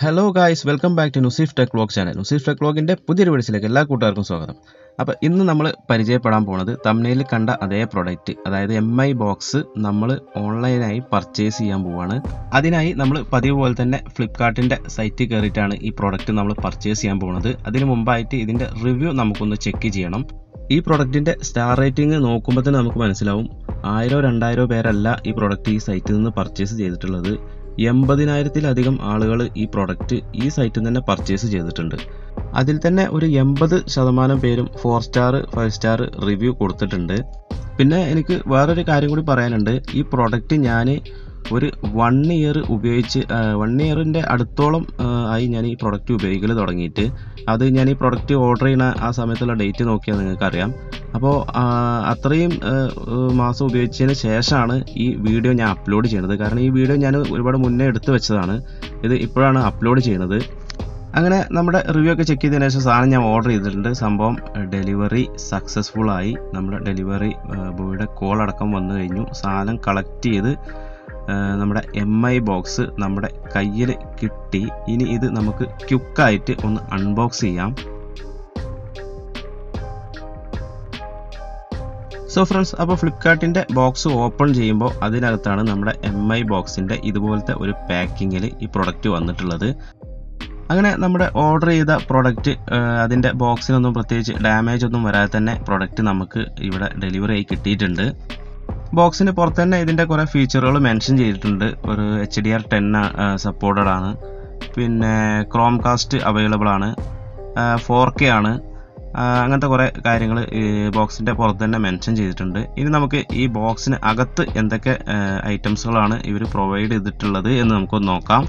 hello guys welcome back to Nuseef tech vlog channel Nuseef tech വ്ലോഗിൻ്റെ പുതിയൊരു വീഡിയോസിലേക്ക് എല്ലാ കൂട്ടുകാർക്കും സ്വാഗതം അപ്പോൾ ഇന്ന് നമ്മൾ പരിചയപ്പെടാൻ പോണത് തമിഴിൽ കണ്ട അതേ പ്രൊഡക്റ്റ് അതായത് എം ഐ ബോക്സ് നമ്മൾ ഓൺലൈനായി പർച്ചേസ് ചെയ്യാൻ പോവാണ് അതിനായി നമ്മൾ പതിവ് പോലെ തന്നെ ഫ്ലിപ്കാർട്ടിൻ്റെ സൈറ്റിൽ കയറിയിട്ടാണ് ഈ പ്രൊഡക്റ്റ് നമ്മൾ പർച്ചേസ് ചെയ്യാൻ പോകുന്നത് അതിന് മുമ്പായിട്ട് ഇതിൻ്റെ റിവ്യൂ നമുക്കൊന്ന് ചെക്ക് ചെയ്യണം ഈ പ്രൊഡക്റ്റിൻ്റെ സ്റ്റാർ റേറ്റിംഗ് നോക്കുമ്പോൾ തന്നെ നമുക്ക് മനസ്സിലാവും ആയിരോ രണ്ടായിരോ പേരല്ല ഈ പ്രൊഡക്റ്റ് ഈ സൈറ്റിൽ നിന്ന് പർച്ചേസ് ചെയ്തിട്ടുള്ളത് എൺപതിനായിരത്തിലധികം ആളുകൾ ഈ പ്രൊഡക്റ്റ് ഈ സൈറ്റിൽ നിന്ന് തന്നെ പർച്ചേസ് ചെയ്തിട്ടുണ്ട് അതിൽ തന്നെ ഒരു എൺപത് ശതമാനം പേരും four star five star review കൊടുത്തിട്ടുണ്ട് പിന്നെ എനിക്ക് വേറൊരു കാര്യം കൂടി പറയാനുണ്ട് ഈ പ്രൊഡക്റ്റ് ഞാൻ ഒരു വൺ ഇയർ ഉപയോഗിച്ച് വൺ ഇയറിൻ്റെ അടുത്തോളം ആ, ആയി ഞാൻ ഈ പ്രൊഡക്റ്റ് ഉപയോഗിക്കൽ തുടങ്ങിയിട്ട് അത് ഞാൻ ഈ പ്രൊഡക്റ്റ് ഓർഡർ ചെയ്യുന്ന ആ സമയത്തുള്ള ഡേറ്റ് നോക്കിയാൽ നിങ്ങൾക്കറിയാം അപ്പോൾ അത്രയും ആ, മാസം ഉപയോഗിച്ചതിന് ശേഷമാണ് ഈ വീഡിയോ ഞാൻ അപ്ലോഡ് ചെയ്യുന്നത് കാരണം ഈ വീഡിയോ ഞാൻ ഒരുപാട് മുന്നേ എടുത്തു വെച്ചതാണ് ഇത് ഇപ്പോഴാണ് അപ്ലോഡ് ചെയ്യുന്നത് അങ്ങനെ നമ്മുടെ റിവ്യൂ ഒക്കെ ചെക്ക് ചെയ്തതിന് ശേഷം സാധനം ഞാൻ ഓർഡർ ചെയ്തിട്ടുണ്ട് സംഭവം ഡെലിവറി സക്സസ്ഫുൾ ആയി നമ്മുടെ ഡെലിവറി ബോയുടെ കോൾ അടക്കം വന്നു കഴിഞ്ഞു സാധനം കളക്ട് ചെയ്ത് ആ, നമ്മുടെ എം ഐ ബോക്സ് നമ്മുടെ കയ്യിൽ കിട്ടി ഇനി ഇത് നമുക്ക് ക്യുക്കായിട്ട് ഒന്ന് അൺബോക്സ് ചെയ്യാം സോ ഫ്രണ്ട്സ് അപ്പോൾ ഫ്ലിപ്കാർട്ടിൻ്റെ ബോക്സ് ഓപ്പൺ ചെയ്യുമ്പോൾ അതിനകത്താണ് നമ്മുടെ എം ഐ ബോക്സിൻ്റെ ഇതുപോലത്തെ ഒരു പാക്കിങ്ങിൽ ഈ പ്രൊഡക്റ്റ് വന്നിട്ടുള്ളത് അങ്ങനെ നമ്മുടെ ഓർഡർ ചെയ്ത പ്രൊഡക്റ്റ് അതിൻ്റെ ബോക്സിനൊന്നും പ്രത്യേകിച്ച് ഡാമേജ് ഒന്നും വരാതെ തന്നെ പ്രൊഡക്റ്റ് നമുക്ക് ഇവിടെ ഡെലിവറി ആയി കിട്ടിയിട്ടുണ്ട് ബോക്സിന് പുറത്ത് തന്നെ ഇതിൻ്റെ കുറേ ഫീച്ചറുകൾ മെൻഷൻ ചെയ്തിട്ടുണ്ട് ഒരു H D R ten supported ആണ് പിന്നെ ക്രോം കാസ്റ്റ് അവൈലബിൾ ആണ് ഫോർ കെ ആണ് ആ, അങ്ങനത്തെ കുറേ കാര്യങ്ങൾ ഈ ബോക്സിൻ്റെ പുറത്ത് തന്നെ മെൻഷൻ ചെയ്തിട്ടുണ്ട് ഇനി നമുക്ക് ഈ ബോക്സിന് അകത്ത് എന്തൊക്കെ ഐറ്റംസുകളാണ് ഇവർ പ്രൊവൈഡ് ചെയ്തിട്ടുള്ളത് എന്ന് നമുക്കൊന്ന് നോക്കാം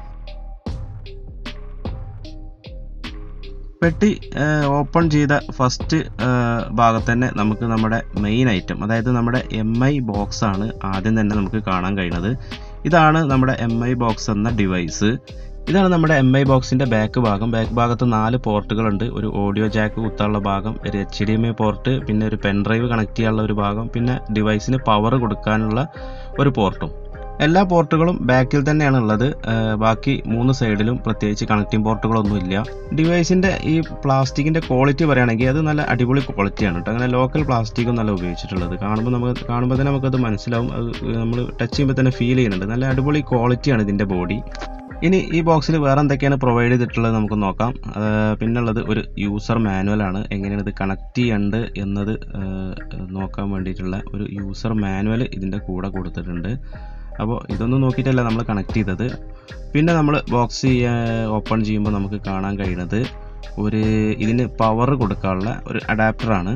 പെട്ടി ഓപ്പൺ ചെയ്ത ഫസ്റ്റ് ഭാഗത്ത് തന്നെ നമുക്ക് നമ്മുടെ മെയിൻ ഐറ്റം അതായത് നമ്മുടെ എം ഐ ബോക്സ് ആണ് ആദ്യം തന്നെ നമുക്ക് കാണാൻ കഴിയുന്നത് ഇതാണ് നമ്മുടെ എം ഐ ബോക്സ് എന്ന ഡിവൈസ് ഇതാണ് നമ്മുടെ എം ഐ ബോക്സിന്റെ ബാക്ക് ഭാഗം ബാക്ക് ഭാഗത്ത് നാല് പോർട്ടുകളുണ്ട് ഒരു ഓഡിയോ ജാക്ക് കുത്താനുള്ള ഭാഗം ഒരു H D M I port പിന്നെ ഒരു പെൻ ഡ്രൈവ് കണക്ട് ചെയ്യാനുള്ള ഒരു ഭാഗം പിന്നെ ഡിവൈസിന് പവർ കൊടുക്കാനുള്ള ഒരു പോർട്ടും എല്ലാ പോർട്ടുകളും ബാക്കിൽ തന്നെയാണ് ഉള്ളത് ആ, ബാക്കി മൂന്ന് സൈഡിലും പ്രത്യേകിച്ച് കണക്റ്റിംഗ് പോർട്ടുകളൊന്നും ഇല്ല ഡിവൈസിന്റെ ഈ പ്ലാസ്റ്റിക്കിന്റെ ക്വാളിറ്റി പറയുകയാണെങ്കിൽ അത് നല്ല അടിപൊളി ക്വാളിറ്റിയാണ് കേട്ടോ അങ്ങനെ ലോക്കൽ പ്ലാസ്റ്റിക്കും നല്ല ഉപയോഗിച്ചിട്ടുള്ളത് കാണുമ്പോൾ നമുക്ക് കാണുമ്പോൾ തന്നെ നമുക്കത് മനസ്സിലാവും അത് നമ്മൾ ടച്ച് ചെയ്യുമ്പോൾ തന്നെ ഫീൽ ചെയ്യുന്നുണ്ട് നല്ല അടിപൊളി ക്വാളിറ്റിയാണ് ഇതിന്റെ ബോഡി ഇനി ഈ ബോക്സിൽ വേറെ എന്തൊക്കെയാണ് പ്രൊവൈഡ് ചെയ്തിട്ടുള്ളത് നമുക്ക് നോക്കാം ആ, പിന്നുള്ളത് ഒരു യൂസർ മാനുവൽ ആണ് എങ്ങനെയാണ് ഇത് കണക്ട് ചെയ്യേണ്ടത് എന്നത് ആ, നോക്കാൻ വേണ്ടിയിട്ടുള്ള ഒരു യൂസർ മാനുവൽ ഇതിൻ്റെ കൂടെ കൊടുത്തിട്ടുണ്ട് അപ്പോൾ ഇതൊന്നും നോക്കിയിട്ടല്ല നമ്മൾ കണക്ട് ചെയ്തത് പിന്നെ നമ്മൾ ബോക്സ് ഓപ്പൺ ചെയ്യുമ്പോൾ നമുക്ക് കാണാൻ കഴിയുന്നത് ഒരു ഇതിന് പവർ കൊടുക്കാനുള്ള ഒരു അഡാപ്റ്ററാണ്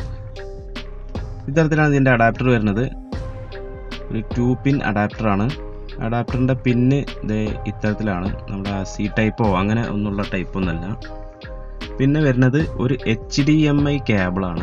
ഇത്തരത്തിലാണ് ഇതിൻ്റെ അഡാപ്റ്റർ വരുന്നത് ഒരു ടു പിൻ അഡാപ്റ്ററാണ് അഡാപ്റ്ററിൻ്റെ പിന്ന് ഇത് ഇത്തരത്തിലാണ് നമ്മുടെ സി ടൈപ്പോ അങ്ങനെ ഒന്നുള്ള ടൈപ്പൊന്നല്ല പിന്നെ വരുന്നത് ഒരു എച്ച് ഡി എം ഐ കേബിളാണ്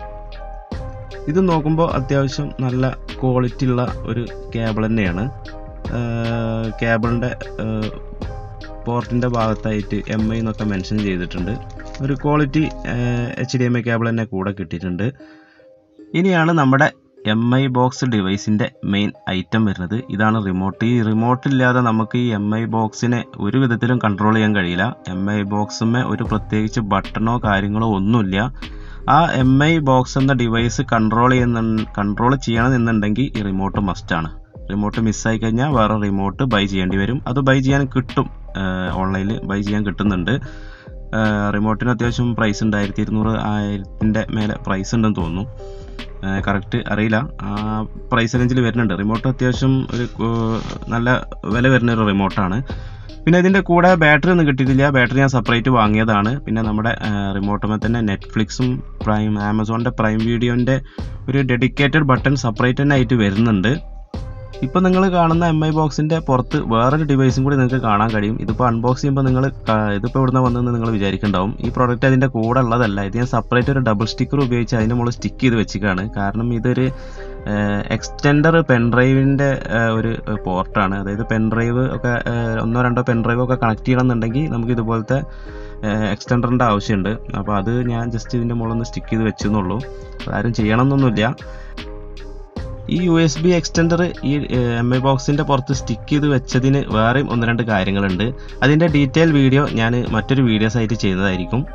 ഇത് നോക്കുമ്പോൾ അത്യാവശ്യം നല്ല ക്വാളിറ്റി ഉള്ള ഒരു കേബിൾ തന്നെയാണ് കേബിളിൻ്റെ പോർട്ടിൻ്റെ ഭാഗത്തായിട്ട് എം ഐ എന്നൊക്കെ മെൻഷൻ ചെയ്തിട്ടുണ്ട് ഒരു quality H D M I cable തന്നെ കൂടെ കിട്ടിയിട്ടുണ്ട് ഇനിയാണ് നമ്മുടെ എം ഐ ബോക്സ് ഡിവൈസിൻ്റെ മെയിൻ ഐറ്റം വരുന്നത് ഇതാണ് റിമോട്ട് ഈ റിമോട്ട് ഇല്ലാതെ നമുക്ക് ഈ എം ഐ ബോക്സിനെ ഒരു വിധത്തിലും കൺട്രോൾ ചെയ്യാൻ കഴിയില്ല എം ഐ ബോക്സുമേ ഒരു പ്രത്യേകിച്ച് ബട്ടണോ കാര്യങ്ങളോ ഒന്നുമില്ല ആ എം ഐ ബോക്സ് എന്ന ഡിവൈസ് കൺട്രോൾ ചെയ്യുന്ന കൺട്രോൾ ചെയ്യണമെന്നുണ്ടെങ്കിൽ ഈ റിമോട്ട് മസ്റ്റാണ് റിമോട്ട് മിസ്സായി കഴിഞ്ഞാൽ വേറെ റിമോട്ട് ബൈ ചെയ്യേണ്ടി വരും അത് ബൈ ചെയ്യാൻ കിട്ടും ഓൺലൈനിൽ ബൈ ചെയ്യാൻ കിട്ടുന്നുണ്ട് റിമോട്ടിന് അത്യാവശ്യം പ്രൈസ് ഉണ്ട് ആയിരത്തി ഇരുന്നൂറ് ആയിരത്തിൻ്റെ മേലെ പ്രൈസ് ഉണ്ടെന്ന് തോന്നുന്നു കറക്റ്റ് അറിയില്ല ആ പ്രൈസ് റേഞ്ചിൽ വരുന്നുണ്ട് റിമോട്ട് അത്യാവശ്യം ഒരു കു- നല്ല വില വരുന്ന ഒരു റിമോട്ടാണ് പിന്നെ ഇതിൻ്റെ കൂടെ ബാറ്ററി ഒന്നും കിട്ടിയിട്ടില്ല ബാറ്ററി ഞാൻ സെപ്പറേറ്റ് വാങ്ങിയതാണ് പിന്നെ നമ്മുടെ റിമോട്ടുമ്പോൾ തന്നെ നെറ്റ്ഫ്ലിക്സും പ്രൈം ആമസോണിൻ്റെ പ്രൈം വീഡിയോൻ്റെ ഒരു ഡെഡിക്കേറ്റഡ് ബട്ടൺ സെപ്പറേറ്റ് തന്നെ ആയിട്ട് വരുന്നുണ്ട് ഇപ്പം നിങ്ങൾ കാണുന്ന എം ഐ ബോക്സിൻ്റെ പുറത്ത് വേറൊരു ഡിവൈസും കൂടി നിങ്ങൾക്ക് കാണാൻ കഴിയും ഇതിപ്പോൾ അൺബോക്സ് ചെയ്യുമ്പോൾ നിങ്ങൾ ഇതിപ്പോൾ ഇവിടുന്ന് വന്നെന്ന് നിങ്ങൾ വിചാരിക്കുന്നുണ്ടാവും ഈ പ്രോഡക്റ്റ് അതിൻ്റെ കൂടെ ഉള്ളതല്ല ഇത് ഞാൻ സെപ്പറേറ്റ് ഒരു ഡബിൾ സ്റ്റിക്കർ ഉപയോഗിച്ച് അതിൻ്റെ മുകളിൽ സ്റ്റിക്ക് ചെയ്ത് വെച്ചിട്ടാണ് കാരണം ഇതൊരു എക്സ്റ്റൻഡർ പെൻഡ്രൈവിൻ്റെ ഒരു പോർട്ടാണ് അതായത് പെൻഡ്രൈവ് ഒക്കെ ഏഹ്, ഒന്നോ രണ്ടോ പെൻഡ്രൈവ് ഒക്കെ കണക്ട് ചെയ്യണമെന്നുണ്ടെങ്കിൽ നമുക്ക് ഇതുപോലത്തെ എക്സ്റ്റൻഡറിൻ്റെ ആവശ്യമുണ്ട് അപ്പോൾ അത് ഞാൻ ജസ്റ്റ് ഇതിൻ്റെ മുകളിൽ ഒന്ന് സ്റ്റിക്ക് ചെയ്ത് വെച്ചെന്നുള്ളൂ ആരും ചെയ്യണമെന്നൊന്നുമില്ല ഈ യു എസ് ബി എക്സ്റ്റൻഡർ ഈ എം ഐ ബോക്സിൻ്റെ പുറത്ത് സ്റ്റിക്ക് ചെയ്ത് വെച്ചതിന് വേറെയും ഒന്ന് രണ്ട് കാര്യങ്ങളുണ്ട് അതിൻ്റെ ഡീറ്റെയിൽ വീഡിയോ ഞാൻ മറ്റൊരു വീഡിയോസ് ആയിട്ട് ചെയ്യുന്നതായിരിക്കും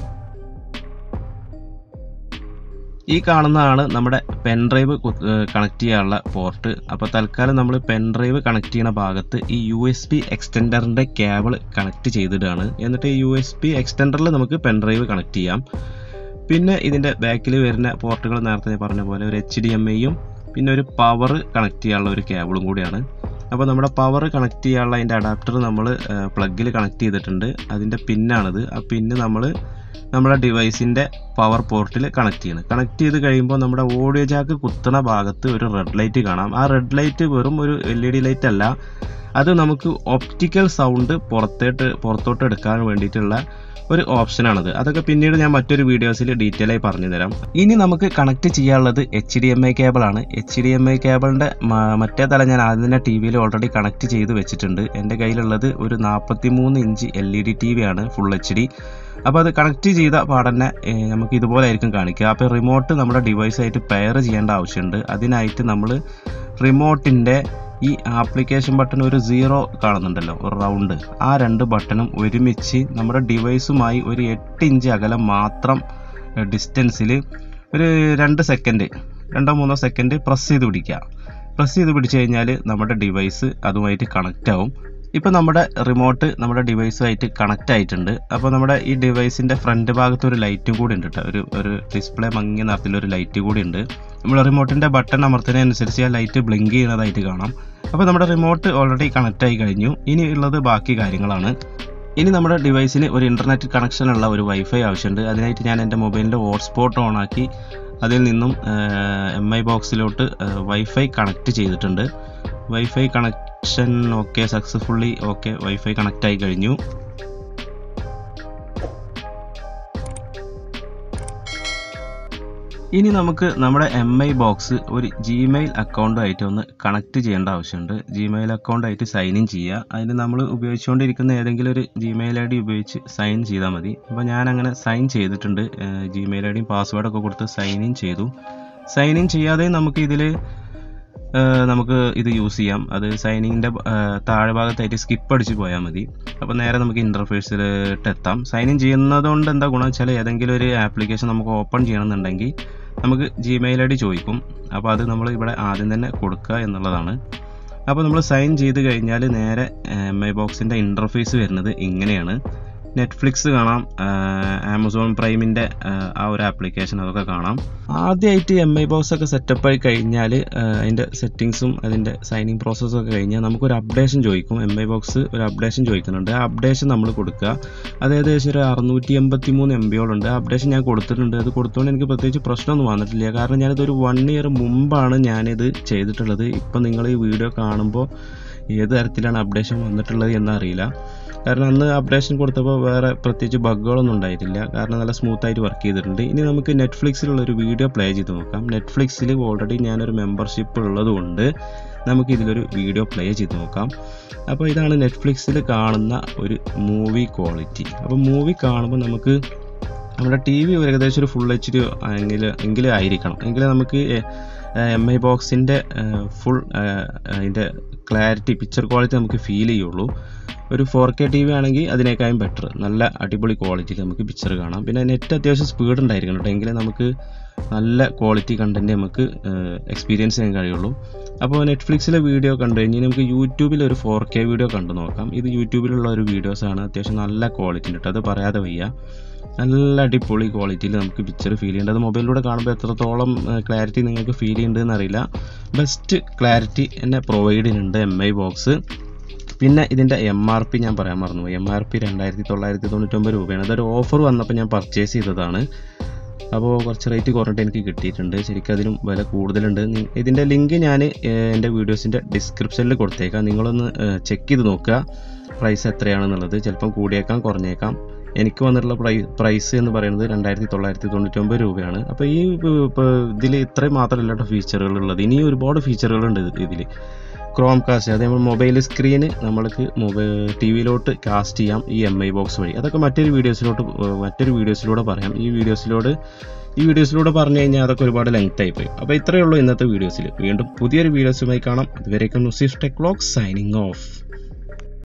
ഈ കാണുന്നതാണ് നമ്മുടെ പെൻ ഡ്രൈവ് കണക്ട് ചെയ്യാനുള്ള പോർട്ട് അപ്പോൾ തൽക്കാലം നമ്മൾ പെൻ ഡ്രൈവ് കണക്ട് ചെയ്യുന്ന ഭാഗത്ത് ഈ യു എസ് ബി എക്സ്റ്റൻഡറിൻ്റെ കേബിൾ കണക്ട് ചെയ്തിടുകയാണ് എന്നിട്ട് യു എസ് ബി എക്സ്റ്റൻഡറിൽ നമുക്ക് പെൻ ഡ്രൈവ് കണക്ട് ചെയ്യാം പിന്നെ ഇതിൻ്റെ ബാക്കിൽ വരുന്ന പോർട്ടുകൾ നേരത്തെ ഞാൻ പറഞ്ഞ പോലെ ഒരു എച്ച് ഡി എം ഐയും പിന്നെ ഒരു പവർ കണക്ട് ചെയ്യാനുള്ള ഒരു കേബിളും കൂടിയാണ് അപ്പോൾ നമ്മുടെ പവർ കണക്ട് ചെയ്യാനുള്ള അതിൻ്റെ അഡാപ്റ്റർ നമ്മൾ പ്ലഗിൽ കണക്ട് ചെയ്തിട്ടുണ്ട് അതിൻ്റെ പിന്നാണിത് ആ പിന്ന് നമ്മൾ നമ്മുടെ ഡിവൈസിൻ്റെ പവർ പോർട്ടിൽ കണക്ട് ചെയ്യണം കണക്ട് ചെയ്ത് കഴിയുമ്പോൾ നമ്മുടെ ഓഡിയോ ജാക്ക് കുത്തുന്ന ഭാഗത്ത് ഒരു റെഡ് ലൈറ്റ് കാണാം ആ റെഡ് ലൈറ്റ് വെറും ഒരു എൽ ഇ ഡി ലൈറ്റ് അല്ല അത് നമുക്ക് ഒപ്റ്റിക്കൽ സൗണ്ട് പുറത്തേട്ട് പുറത്തോട്ട് എടുക്കാൻ വേണ്ടിയിട്ടുള്ള ഒരു ഓപ്ഷനാണത് അതൊക്കെ പിന്നീട് ഞാൻ മറ്റൊരു വീഡിയോസിൽ ഡീറ്റെയിൽ ആയി പറഞ്ഞു തരാം ഇനി നമുക്ക് കണക്ട് ചെയ്യാനുള്ളത് എച്ച് ഡി എം ഐ കേബിളാണ് എച്ച് ഡി എം ഐ കേബിളിൻ്റെ മറ്റേ തല ഞാൻ ആദ്യം തന്നെ ടി വിയിൽ ഓൾറെഡി കണക്ട് ചെയ്ത് വെച്ചിട്ടുണ്ട് എൻ്റെ കയ്യിലുള്ളത് ഒരു നാൽപ്പത്തി മൂന്ന് inch L E D T V ആണ് ഫുൾ എച്ച് ഡി അപ്പോൾ അത് കണക്ട് ചെയ്ത പാടന്നെ ഏഹ്, നമുക്ക് ഇതുപോലെ ആയിരിക്കും കാണിക്കുക അപ്പോൾ റിമോട്ട് നമ്മുടെ ഡിവൈസായിട്ട് പെയർ ചെയ്യേണ്ട ആവശ്യമുണ്ട് അതിനായിട്ട് നമ്മൾ റിമോട്ടിൻ്റെ ഈ ആപ്ലിക്കേഷൻ ബട്ടൺ ഒരു സീറോ കാണുന്നുണ്ടല്ലോ ഒരു റൗണ്ട് ആ രണ്ട് ബട്ടണും ഒരുമിച്ച് നമ്മുടെ ഡിവൈസുമായി ഒരു എട്ട് ഇഞ്ച് അകലം മാത്രം ഡിസ്റ്റൻസിൽ ഒരു രണ്ട് സെക്കൻഡ് രണ്ടോ മൂന്നോ സെക്കൻഡ് പ്രസ് ചെയ്ത് പിടിക്കുക പ്രസ് ചെയ്ത് പിടിച്ചു കഴിഞ്ഞാൽ നമ്മുടെ ഡിവൈസ് അതുമായിട്ട് കണക്റ്റ് ആവും ഇപ്പോൾ നമ്മുടെ റിമോട്ട് നമ്മുടെ ഡിവൈസുമായിട്ട് കണക്റ്റ് ആയിട്ടുണ്ട് അപ്പോൾ നമ്മുടെ ഈ ഡിവൈസിൻ്റെ ഫ്രണ്ട് ഭാഗത്ത് ഒരു ലൈറ്റും കൂടി ഉണ്ട് കേട്ടോ ഒരു ഒരു ഡിസ്പ്ലേ മങ്ങിയ നിറത്തിലൊരു ലൈറ്റ് കൂടി ഉണ്ട് നമ്മൾ റിമോട്ടിൻ്റെ ബട്ടൺ അമർത്തുന്നതിനനുസരിച്ച് ആ ലൈറ്റ് ബ്ലിങ്ക് ചെയ്യുന്നതായിട്ട് കാണാം അപ്പോൾ നമ്മുടെ റിമോട്ട് ഓൾറെഡി കണക്റ്റ് ആയി കഴിഞ്ഞു ഇനി ഉള്ളത് ബാക്കി കാര്യങ്ങളാണ് ഇനി നമ്മുടെ ഡിവൈസിന് ഒരു ഇൻ്റർനെറ്റ് കണക്ഷൻ ഉള്ള ഒരു വൈഫൈ ആവശ്യമുണ്ട് അതിനായിട്ട് ഞാൻ എൻ്റെ മൊബൈലിൻ്റെ ഹോട്ട്സ്പോട്ട് ഓൺ ആക്കി അതിൽ നിന്നും എം ഐ ബോക്സിലോട്ട് വൈഫൈ കണക്ട് ചെയ്തിട്ടുണ്ട് WiFi connection okay successfully okay WiFi connect ആയി കഴിഞ്ഞു ഇനി നമുക്ക് നമ്മുടെ എം ഐ ബോക്സ് ഒരു ജിമെയിൽ അക്കൗണ്ടുമായിട്ട് ഒന്ന് കണക്ട് ചെയ്യേണ്ട ആവശ്യമുണ്ട് ജിമെയിൽ അക്കൗണ്ടായിട്ട് സൈൻ ഇൻ ചെയ്യുക അതിന് നമ്മൾ ഉപയോഗിച്ചുകൊണ്ടിരിക്കുന്ന ഏതെങ്കിലും ഒരു ജിമെയിൽ ഐ ഡി ഉപയോഗിച്ച് സൈൻ ചെയ്താൽ മതി അപ്പോൾ ഞാൻ അങ്ങനെ സൈൻ ചെയ്തിട്ടുണ്ട് ജിമെയിൽ ഐ ഡിയും പാസ്വേഡൊക്കെ കൊടുത്ത് സൈൻ ഇൻ ചെയ്തു സൈൻ ഇൻ ചെയ്യാതെ നമുക്ക് ഇതിൽ നമുക്ക് ഇത് യൂസ് ചെയ്യാം അത് സൈനിങ്ങിൻ്റെ താഴെ ഭാഗത്തായിട്ട് സ്കിപ്പ് അടിച്ച് പോയാൽ മതി അപ്പോൾ നേരെ നമുക്ക് ഇൻ്റർഫേസിലോട്ട് എത്താം സൈൻ ഇൻ ചെയ്യുന്നതുകൊണ്ട് എന്താ ഗുണം വെച്ചാൽ ഏതെങ്കിലും ഒരു ആപ്ലിക്കേഷൻ നമുക്ക് ഓപ്പൺ ചെയ്യണമെന്നുണ്ടെങ്കിൽ നമുക്ക് ജിമെയിൽ ഐ ഡി ചോദിക്കും അപ്പോൾ അത് നമ്മൾ ഇവിടെ ആദ്യം തന്നെ കൊടുക്കുക എന്നുള്ളതാണ് അപ്പോൾ നമ്മൾ സൈൻ ചെയ്ത് കഴിഞ്ഞാൽ നേരെ എം ഐ ബോക്സിൻ്റെ ഇൻ്റർഫേസ് വരുന്നത് ഇങ്ങനെയാണ് നെറ്റ്ഫ്ലിക്സ് കാണാം ആമസോൺ പ്രൈമിൻ്റെ ആ ഒരു ആപ്ലിക്കേഷൻ അതൊക്കെ കാണാം ആദ്യമായിട്ട് എം ഐ ബോക്സ് ഒക്കെ സെറ്റപ്പ് ആയി കഴിഞ്ഞാൽ അതിൻ്റെ സെറ്റിങ്സും അതിൻ്റെ സൈനിങ് പ്രോസസ്സും ഒക്കെ കഴിഞ്ഞാൽ നമുക്കൊരു അപ്ഡേഷൻ ചോദിക്കും എം ഐ ബോക്സ് ഒരു അപ്ഡേഷൻ ചോദിക്കുന്നുണ്ട് ആ അപ്ഡേഷൻ നമ്മൾ കൊടുക്കുക അത് ഏകദേശം ഒരു അറുന്നൂറ്റി എൺപത്തി മൂന്ന് എം ബിയോളുണ്ട് ആ അപ്ഡേഷൻ ഞാൻ കൊടുത്തിട്ടുണ്ട് അത് കൊടുത്തുകൊണ്ട് എനിക്ക് പ്രത്യേകിച്ച് പ്രശ്നമൊന്നും വന്നിട്ടില്ല കാരണം ഞാനിതൊരു വൺ ഇയർ മുമ്പാണ് ഞാനിത് ചെയ്തിട്ടുള്ളത് ഇപ്പം നിങ്ങൾ ഈ വീഡിയോ കാണുമ്പോൾ ഏത് തരത്തിലാണ് അപ്ഡേഷൻ വന്നിട്ടുള്ളത് എന്നറിയില്ല കാരണം അന്ന് അപ്ഡേഷൻ കൊടുത്തപ്പോൾ വേറെ പ്രത്യേകിച്ച് ബഗ്ഗുകളൊന്നും ഉണ്ടായിട്ടില്ല കാരണം നല്ല സ്മൂത്ത് ആയിട്ട് വർക്ക് ചെയ്തിട്ടുണ്ട് ഇനി നമുക്ക് നെറ്റ്ഫ്ലിക്സിലുള്ള ഒരു വീഡിയോ പ്ലേ ചെയ്ത് നോക്കാം നെറ്റ്ഫ്ലിക്സിൽ ഓൾറെഡി ഞാനൊരു മെമ്പർഷിപ്പ് ഉള്ളതുകൊണ്ട് നമുക്ക് ഇതിലൊരു വീഡിയോ പ്ലേ ചെയ്ത് നോക്കാം അപ്പോൾ ഇതാണ് നെറ്റ്ഫ്ലിക്സിൽ കാണുന്ന ഒരു മൂവി ക്വാളിറ്റി അപ്പോൾ മൂവി കാണുമ്പോൾ നമുക്ക് നമ്മുടെ ടി വി ഏകദേശം ഒരു ഫുൾ എച്ച് ഡി എങ്കിൽ എങ്കിലും ആയിരിക്കണം എങ്കിലേ നമുക്ക് എം ഐ ബോക്സിൻ്റെ ഫുൾ അതിൻ്റെ ക്ലാരിറ്റി പിക്ചർ ക്വാളിറ്റി നമുക്ക് ഫീൽ ചെയ്യുള്ളൂ ഒരു ഫോർ കെ ടി വി ആണെങ്കിൽ അതിനേക്കാളും ബെറ്റർ നല്ല അടിപൊളി ക്വാളിറ്റിയിൽ നമുക്ക് പിക്ചർ കാണാം പിന്നെ നെറ്റ് അത്യാവശ്യം സ്പീഡ് ഉണ്ടായിരിക്കണം കേട്ടോ എങ്കിലേ നമുക്ക് നല്ല ക്വാളിറ്റി കണ്ടൻറ്റ് നമുക്ക് എക്സ്പീരിയൻസ് ചെയ്യാൻ കഴിയുള്ളൂ അപ്പോൾ നെറ്റ്ഫ്ലിക്സിലെ വീഡിയോ കണ്ടു കഴിഞ്ഞാൽ നമുക്ക് യൂട്യൂബിൽ ഒരു ഫോർ കെ വീഡിയോ കണ്ടു നോക്കാം ഇത് യൂട്യൂബിലുള്ള ഒരു വീഡിയോസാണ് അത്യാവശ്യം നല്ല ക്വാളിറ്റി ഉണ്ട് അത് പറയാതെ വയ്യ നല്ല അടിപൊളി ക്വാളിറ്റിയിൽ നമുക്ക് പിക്ചർ ഫീൽ ചെയ്യുന്നുണ്ട് അത് മൊബൈലിലൂടെ കാണുമ്പോൾ എത്രത്തോളം ക്ലാരിറ്റി നിങ്ങൾക്ക് ഫീൽ ചെയ്യുന്നുണ്ടെന്ന് അറിയില്ല ബെസ്റ്റ് ക്ലാരിറ്റി എന്നെ പ്രൊവൈഡ് ചെയ്യുന്നുണ്ട് എം ഐ ബോക്സ് പിന്നെ ഇതിൻ്റെ എം ആർ പി ഞാൻ പറയാൻ മറന്നു എം ആർ പി രണ്ടായിരത്തി തൊള്ളായിരത്തി തൊണ്ണൂറ്റൊമ്പത് രൂപയാണ് അതൊരു ഓഫർ വന്നപ്പോൾ ഞാൻ പർച്ചേസ് ചെയ്തതാണ് അപ്പോൾ കുറച്ച് റേറ്റ് കുറഞ്ഞിട്ട് എനിക്ക് കിട്ടിയിട്ടുണ്ട് ശരിക്കും അതിനും വില കൂടുതലുണ്ട് നി- ഇതിൻ്റെ ലിങ്ക് ഞാൻ എൻ്റെ വീഡിയോസിൻ്റെ ഡിസ്ക്രിപ്ഷനിൽ കൊടുത്തേക്കാം നിങ്ങളൊന്ന് ചെക്ക് ചെയ്ത് നോക്കുക പ്രൈസ് എത്രയാണെന്നുള്ളത് ചിലപ്പം കൂടിയേക്കാം കുറഞ്ഞേക്കാം എനിക്ക് വന്നിട്ടുള്ള പ്രൈ പ്രൈസ് എന്ന് പറയുന്നത് രണ്ടായിരത്തി തൊള്ളായിരത്തി തൊണ്ണൂറ്റൊമ്പത് രൂപയാണ് അപ്പോൾ ഈ ഇതിൽ ഇത്രയും മാത്രമല്ല കേട്ടോ ഫീച്ചറുകൾ ഉള്ളത് ഇനി ഒരുപാട് ഫീച്ചറുകളുണ്ട് ഇതിൽ ക്രോം കാസ്റ്റ് അത് നമ്മൾ മൊബൈൽ സ്ക്രീന് നമ്മൾക്ക് മൊബൈൽ ടി വിയിലോട്ട് കാസ്റ്റ് ചെയ്യാം ഈ എം ഐ ബോക്സ് വഴി അതൊക്കെ മറ്റൊരു വീഡിയോസിലോട്ട് ഏഹ് മറ്റൊരു വീഡിയോസിലൂടെ പറയാം ഈ വീഡിയോസിലോട് ഈ വീഡിയോസിലൂടെ പറഞ്ഞു കഴിഞ്ഞാൽ അതൊക്കെ ഒരുപാട് ലെങ്ത് ആയിപ്പോയി അപ്പോൾ ഇത്രയേ ഉള്ളൂ ഇന്നത്തെ വീഡിയോസിൽ വീണ്ടും പുതിയൊരു വീഡിയോസുമായി കാണാം അതുവരേക്കും Nuseef tech vlog signing of